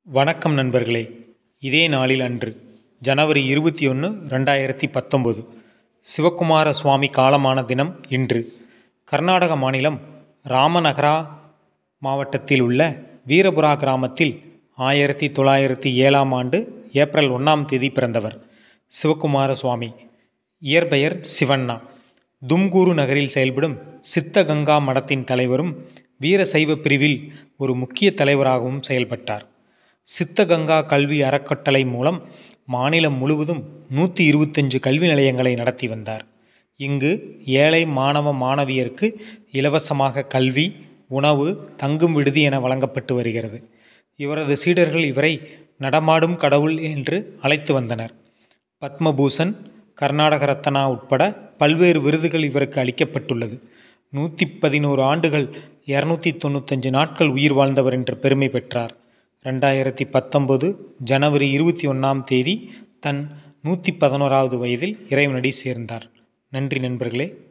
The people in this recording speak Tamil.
வணக்கம் நண்பர்களே இதே நாளில் அன்று ஜனவரி இருபத்தி ஒன்று ரெண்டாயிரத்தி பத்தொம்போது சிவக்குமார சுவாமி காலமான தினம் இன்று கர்நாடக மாநிலம் ராமநகரா மாவட்டத்தில் உள்ள வீரபுரா கிராமத்தில் ஆயிரத்தி தொள்ளாயிரத்தி ஏழாம் ஆண்டு ஏப்ரல் ஒன்றாம் தேதி பிறந்தவர் சிவக்குமார சுவாமி இயற்பெயர் சிவண்ணா தும்கூரு நகரில் செயல்படும் சித்தகங்கா மடத்தின் தலைவரும் வீரசைவ பிரிவில் ஒரு முக்கிய தலைவராகவும் செயல்பட்டார் சித்தகங்கா கல்வி அறக்கட்டளை மூலம் மாநிலம் முழுவதும் நூற்றி இருபத்தஞ்சு கல்வி நிலையங்களை நடத்தி வந்தார் இங்கு ஏழை மாணவ மாணவியருக்கு இலவசமாக கல்வி உணவு தங்கும் விடுதி என வழங்கப்பட்டு வருகிறது இவரது சீடர்கள் இவரை நடமாடும் கடவுள் என்று அழைத்து வந்தனர் பத்மபூஷன் கர்நாடக ரத்னா உட்பட பல்வேறு விருதுகள் இவருக்கு அளிக்கப்பட்டுள்ளது நூற்றி பதினோரு ஆண்டுகள் இரநூத்தி தொண்ணூத்தஞ்சு நாட்கள் உயிர் வாழ்ந்தவர் என்ற பெருமை பெற்றார் ரெண்டாயிரத்தி பத்தொம்பது ஜனவரி இருபத்தி ஒன்றாம் தேதி தன் நூற்றி பதினோராவது வயதில் இறைவனடி சேர்ந்தார் நன்றி நண்பர்களே